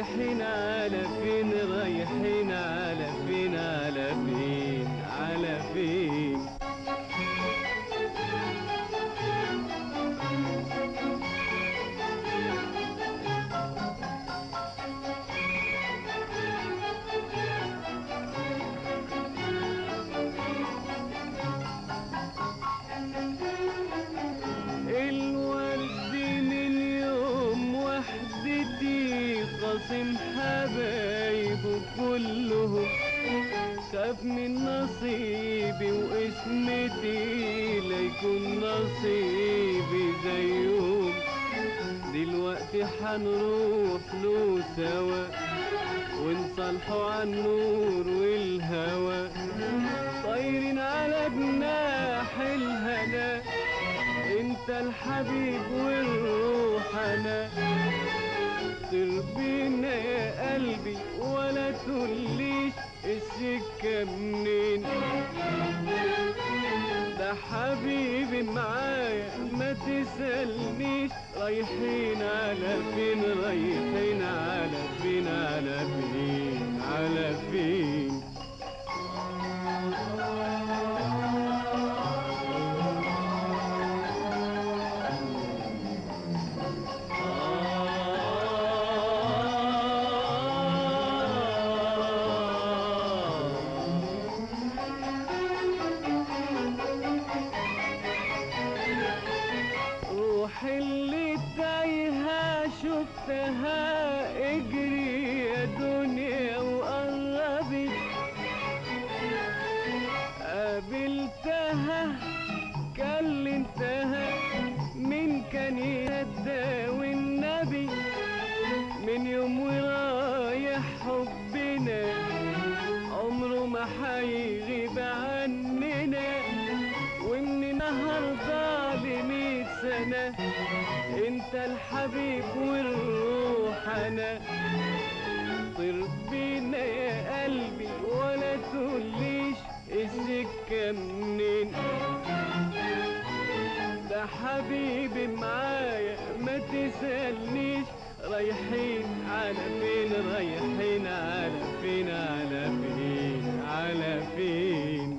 رايحين على فين رايحين على فين على فين على فين الورد من يوم وحدتي خصم حبايبه كلهم خاف من نصيبي واسمتي ليكون نصيبي زيهم دلوقتي حنروح له سوا ونصالحوا عن النور والهوى طايرين على جناح الهنا انت الحبيب والروح انا سر بينا يا قلبي ولا تقوليش السكة منين ده حبيبي معايا ما تسألنيش رايحين على فين رايحين على فين على فين على فين روح اللي تايهة شفتها اجري يا دنيا وقربت قابلتها كلمتها من كان يهدى والنبي من يوم ورايح حبنا عمره ما حيغيب عننا ومن النهارده لمية سنة انت الحبيب والروح انا طير بينا يا قلبي ولا تقوليش السكة منين ده حبيبي معايا ما تسألنيش رايحين على فين رايحين على فين على فين على فين